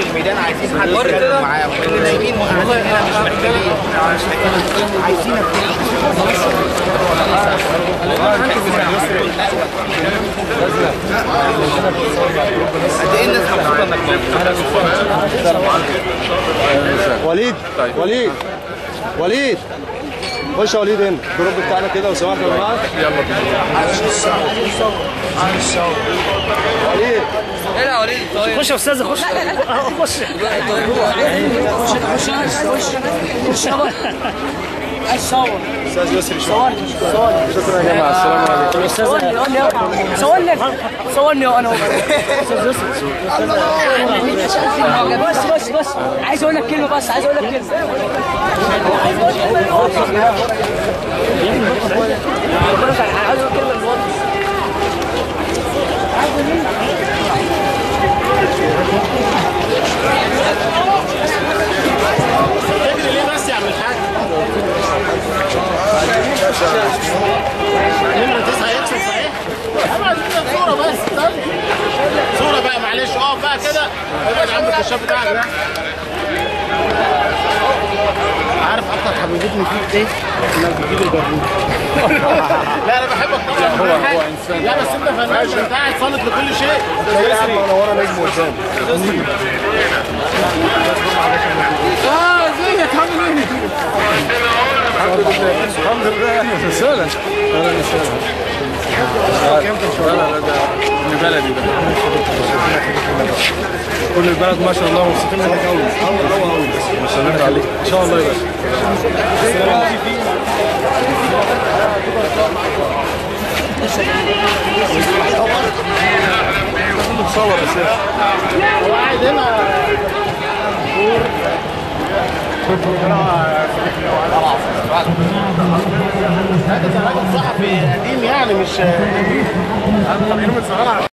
الميدان عايزين حد يتكلم معاهم اللي نايمين وقاعدين هنا مش محتاجين عايزينك قد ايه الناس مبسوطه انك وليد وليد وليد خش يا وليد هنا الجروب بتاعنا كده لو سمحت يا جماعه يلا وليد خش يا استاذ خش خش استاذ يسري شكرا شكرا يا جماعه السلام عليكم صورني صورني وانا بس بس بس عايز اقول لك كلمه بس عايز اقول لك كلمه عايز اقول كلمه للوطن نمرة تسعة يكسب صحيح؟ احنا عايزين صورة بس طب صورة بقى معلش اقف بقى كده ابعد عن الكشاف بتاعك ده عارف اكتر حبيبتني فيك ايه؟ انك بتجيب البرنامج لا انا بحبك طبعا هو هو انسان لا بس انت فنان انت قاعد صامت لكل شيء يا عم انا ورا نجم قدام اه ازيك عامل ايه؟ الحمد لله اهلا وسهلا اهلا وسهلا لا لا لا ده ابن بلدي ده كل البلد ما شاء الله مبسوطين منك قوي قوي قوي قوي بس سلمت عليك ان شاء الله يا باشا متصور اساسا هو قاعد هنا هذا ده راجل صحفي قديم يعني مش